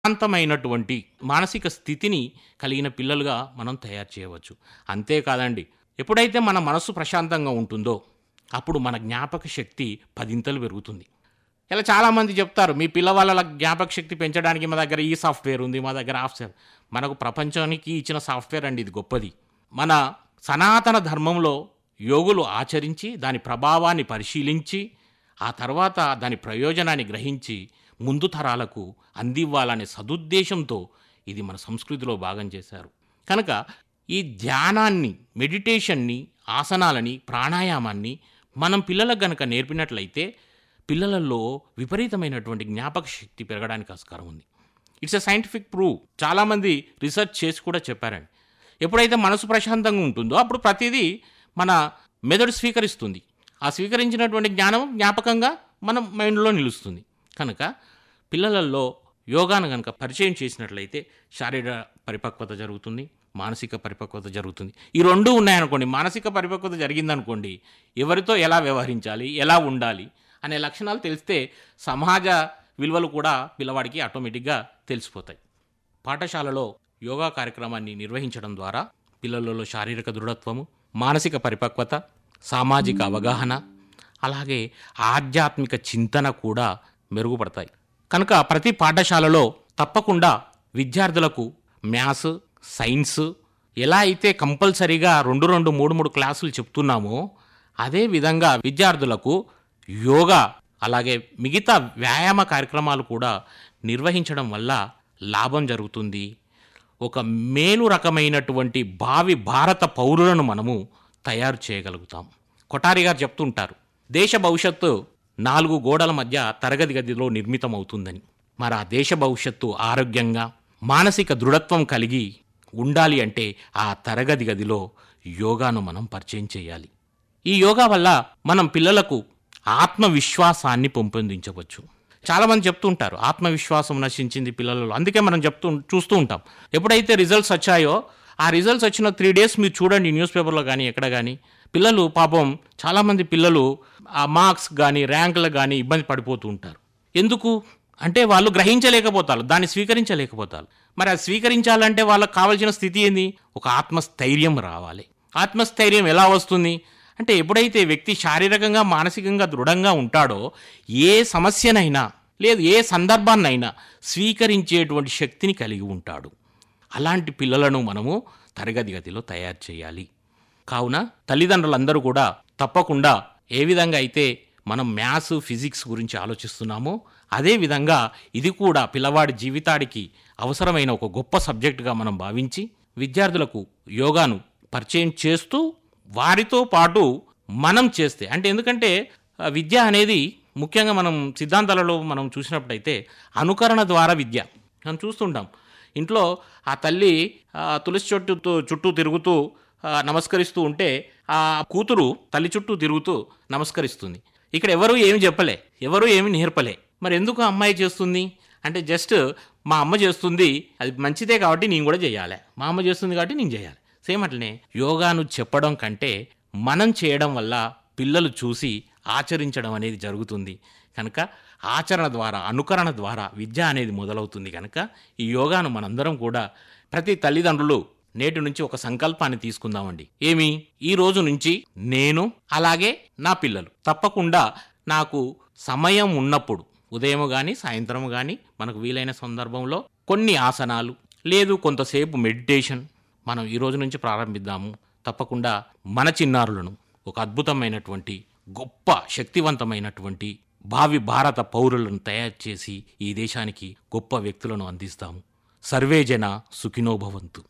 శాంతమైనటువంటి మానసిక స్థితిని కలిగిన పిల్లలుగా మనం తయారు చేయవచ్చు అంతేకాదండి ఎప్పుడైతే మన మనస్సు ప్రశాంతంగా ఉంటుందో అప్పుడు మన జ్ఞాపక శక్తి పదింతలు పెరుగుతుంది ఇలా చాలామంది చెప్తారు మీ పిల్లవాళ్ళ జ్ఞాపక శక్తి పెంచడానికి మా దగ్గర ఈ సాఫ్ట్వేర్ ఉంది మా దగ్గర ఆఫ్ట్వేర్ మనకు ప్రపంచానికి ఇచ్చిన సాఫ్ట్వేర్ అండి ఇది గొప్పది మన సనాతన ధర్మంలో యోగులు ఆచరించి దాని ప్రభావాన్ని పరిశీలించి ఆ తర్వాత దాని ప్రయోజనాన్ని గ్రహించి ముందు తరాలకు అందివ్వాలనే సదుద్దేశంతో ఇది మన సంస్కృతిలో భాగం చేశారు కనుక ఈ ధ్యానాన్ని మెడిటేషన్ని ఆసనాలని ప్రాణాయామాన్ని మనం పిల్లలకు గనక నేర్పినట్లయితే పిల్లలలో విపరీతమైనటువంటి జ్ఞాపక శక్తి పెరగడానికి ఆస్కారం ఉంది ఇట్స్ ఎ సైంటిఫిక్ ప్రూవ్ చాలామంది రీసెర్చ్ చేసి కూడా చెప్పారండి ఎప్పుడైతే మనసు ప్రశాంతంగా ఉంటుందో అప్పుడు ప్రతిదీ మన మెదడు స్వీకరిస్తుంది ఆ స్వీకరించినటువంటి జ్ఞానం జ్ఞాపకంగా మన మైండ్లో నిలుస్తుంది కనుక పిల్లలలో యోగాను కనుక పరిచయం చేసినట్లయితే శారీర పరిపక్వత జరుగుతుంది మానసిక పరిపక్వత జరుగుతుంది ఈ రెండు ఉన్నాయనుకోండి మానసిక పరిపక్వత జరిగిందనుకోండి ఎవరితో ఎలా వ్యవహరించాలి ఎలా ఉండాలి అనే లక్షణాలు తెలిస్తే సమాజ విలువలు కూడా పిల్లవాడికి ఆటోమేటిక్గా తెలిసిపోతాయి పాఠశాలలో యోగా కార్యక్రమాన్ని నిర్వహించడం ద్వారా పిల్లలలో శారీరక దృఢత్వము మానసిక పరిపక్వత సామాజిక అవగాహన అలాగే ఆధ్యాత్మిక చింతన కూడా మెరుగుపడతాయి కనుక ప్రతి పాఠశాలలో తప్పకుండా విద్యార్థులకు మ్యాథ్స్ సైన్స్ ఎలా అయితే కంపల్సరీగా రెండు రెండు మూడు మూడు క్లాసులు చెప్తున్నామో అదే విధంగా విద్యార్థులకు యోగా అలాగే మిగతా వ్యాయామ కార్యక్రమాలు కూడా నిర్వహించడం వల్ల లాభం జరుగుతుంది ఒక మేలు రకమైనటువంటి భావి భారత పౌరులను మనము తయారు చేయగలుగుతాం కొటారి గారు చెప్తుంటారు దేశ భవిష్యత్తు నాలుగు గోడల మధ్య తరగతి గదిలో నిర్మితమవుతుందని మరి ఆ దేశ భవిష్యత్తు ఆరోగ్యంగా మానసిక దృఢత్వం కలిగి ఉండాలి అంటే ఆ తరగతి గదిలో యోగాను మనం పరిచయం చేయాలి ఈ యోగా వల్ల మనం పిల్లలకు ఆత్మవిశ్వాసాన్ని పెంపొందించవచ్చు చాలామంది చెప్తుంటారు ఆత్మవిశ్వాసం నశించింది పిల్లలలో అందుకే మనం చెప్తూ చూస్తూ ఉంటాం ఎప్పుడైతే రిజల్ట్స్ వచ్చాయో ఆ రిజల్ట్స్ వచ్చిన త్రీ డేస్ మీరు చూడండి న్యూస్ పేపర్లో కానీ ఎక్కడ కానీ పిల్లలు పాపం చాలామంది పిల్లలు ఆ మార్క్స్ కానీ ర్యాంకులకు కానీ ఇబ్బంది పడిపోతూ ఉంటారు ఎందుకు అంటే వాళ్ళు గ్రహించలేకపోతారు దాన్ని స్వీకరించలేకపోతారు మరి అది స్వీకరించాలంటే వాళ్ళకి కావాల్సిన స్థితి ఏంది ఒక ఆత్మస్థైర్యం రావాలి ఆత్మస్థైర్యం ఎలా వస్తుంది అంటే ఎప్పుడైతే వ్యక్తి శారీరకంగా మానసికంగా దృఢంగా ఉంటాడో ఏ సమస్యనైనా లేదు ఏ సందర్భాన్నైనా స్వీకరించేటువంటి శక్తిని కలిగి ఉంటాడు అలాంటి పిల్లలను మనము తరగతి గదిలో తయారు చేయాలి కావున తల్లిదండ్రులందరూ కూడా తప్పకుండా ఏ విధంగా అయితే మనం మ్యాథ్స్ ఫిజిక్స్ గురించి ఆలోచిస్తున్నామో అదే విధంగా ఇది కూడా పిల్లవాడి జీవితానికి అవసరమైన ఒక గొప్ప సబ్జెక్టుగా మనం భావించి విద్యార్థులకు యోగాను పరిచయం చేస్తూ వారితో పాటు మనం చేస్తే అంటే ఎందుకంటే ఆ, విద్య అనేది ముఖ్యంగా మనం సిద్ధాంతాలలో మనం చూసినప్పుడైతే అనుకరణ ద్వారా విద్య మనం చూస్తుంటాం ఇంట్లో ఆ తల్లి ఆ, తులసి చుట్టూ చుట్టూ తిరుగుతూ ఆ, నమస్కరిస్తూ ఉంటే ఆ కూతురు తల్లి చుట్టూ తిరుగుతూ నమస్కరిస్తుంది ఇక్కడ ఎవరు ఏమి చెప్పలే ఎవరు ఏమి నేర్పలే మరి ఎందుకు ఆ అమ్మాయి చేస్తుంది అంటే జస్ట్ మా అమ్మ చేస్తుంది అది మంచిదే కాబట్టి నేను కూడా చేయాలి మా అమ్మ చేస్తుంది కాబట్టి నేను చేయాలి సేమ్ అట్లనే యోగాను చెప్పడం కంటే మనం చేయడం వల్ల పిల్లలు చూసి ఆచరించడం అనేది జరుగుతుంది కనుక ఆచరణ ద్వారా అనుకరణ ద్వారా విద్య అనేది మొదలవుతుంది కనుక ఈ యోగాను మనందరం కూడా ప్రతి తల్లిదండ్రులు నేటి నుంచి ఒక సంకల్పాన్ని తీసుకుందామండి ఏమి ఈ రోజు నుంచి నేను అలాగే నా పిల్లలు తప్పకుండా నాకు సమయం ఉన్నప్పుడు ఉదయం కానీ సాయంత్రం కానీ మనకు వీలైన సందర్భంలో కొన్ని ఆసనాలు లేదు కొంతసేపు మెడిటేషన్ మనం ఈ రోజు నుంచి ప్రారంభిద్దాము తప్పకుండా మన చిన్నారులను ఒక అద్భుతమైనటువంటి గొప్ప శక్తివంతమైనటువంటి భావి భారత పౌరులను తయారు చేసి ఈ దేశానికి గొప్ప వ్యక్తులను అందిస్తాము సర్వే జన సుఖినోభవంతు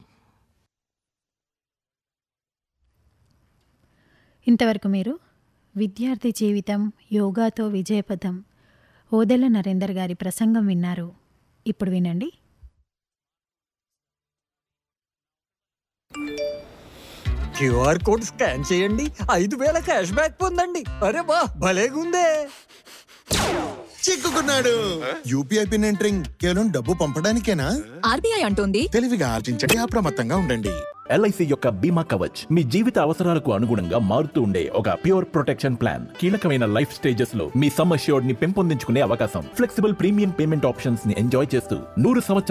ఇంతవరకు మీరు విద్యార్థి జీవితం యోగాతో విజయపథం ఓదెల నరేందర్ గారి ప్రసంగం విన్నారు ఇప్పుడు వినండి క్యూఆర్ కోడ్ స్కాన్ చేయండి ఐదు వేల క్యాష్ బ్యాక్ పొందండి అరే వా భలేగుందే చిక్కుకున్నాడు యూపీఐ పిన్ ఎంటరింగ్ కేవలం డబ్బు పంపడానికేనా ఆర్బీఐ అంటోంది తెలివిగా ఆర్జించండి అప్రమత్తంగా ఉండండి ఎల్ఐసి యొక్క బీమా కవచ్ మీ జీవిత అవసరాలకు అనుగుణంగా మారుతూ ఉండే ఒక ప్యూర్ ప్రొటెక్షన్ ప్లాన్ కీలకమైన లైఫ్ స్టేజెస్ లో మీ సమ్ అష్యూర్డ్ ని పెంపొందించుకునే అవకాశం ఫ్లెక్సిబుల్ ప్రీమియం పేమెంట్ ఆప్షన్స్ ని ఎంజాయ్ చేస్తూ నూరు సంవత్సరాల